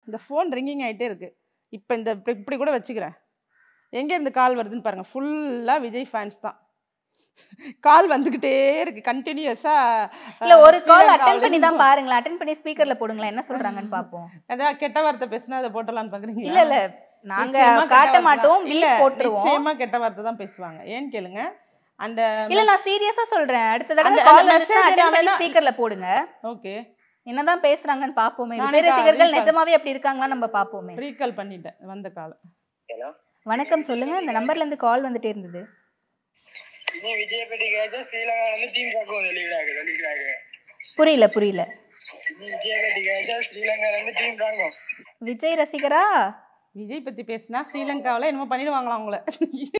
இந்த phone ringing ஆயிட்டே இருக்கு இப்போ இந்த இப்படி இப்படி கூட வச்சுக்கிறேன் எங்க இருந்து கால் வருதுன்னு பாருங்க ஃபுல்லா விஜய் ஃபேன்ஸ் தான் கால் வந்துகிட்டே இருக்கு கண்டினியூஸா இல்ல ஒரு கால் அட்டன் பண்ணி தான் பாருங்களேன் அட்டன் பண்ணி ஸ்பீக்கர்ல போடுங்களேன் என்ன சொல்றாங்கன்னு பாப்போம் அதான் கெட்ட வார்த்தை பேசினா அதை போட்டலாம்னு பாக்குறீங்களா இல்ல இல்ல நாங்க நிச்சயமா கெட்ட காட்ட வார்த்தை மாட்டோம் தான். இல்ல பீப் போட்டுருவோம் நிச்சயமா கெட்ட வார்த்தை தான் பேசுவாங்க ஏன்னு கேளுங்க அந்த இல்ல நான் சீரியஸா சொல்றேன் அடுத்த தடவை அந்த- கால் அந்த வந்துச்சுன்னா message அட்டன் பண்ணி வேணா- ஸ்பீக்கர்ல போடுங்க ஓகே என்னதான் பேசுறாங்கன்னு பாப்போமே நானே விஜய் கா- ரசிகர்கள் recall- நிஜமாவே அப்படி இருக்காங்களா நம்ம பாப்போமே ரீகால் பண்ணிட்டேன் வந்த கால் ஹலோ வணக்கம் சொல்லுங்க இந்த நம்பர்ல இருந்து கால் வந்துட்டே இருந்தது இனி விஜய் பத்தி கேட்டா ஸ்ரீலங்கா வந்து டீம் பக்கம் சொல்லிக்கிறாங்க சொல்லிக்கிறாங்க புரியல புரியல இனி விஜய் பத்தி கேட்டா ஸ்ரீலங்கா வந்து டீம் தாங்கும் விஜய் ரசிகரா விஜய் பத்தி பேசினா ஸ்ரீலங்காவில் என்னமோ பண்ணிடுவாங்களாம் அவங்கள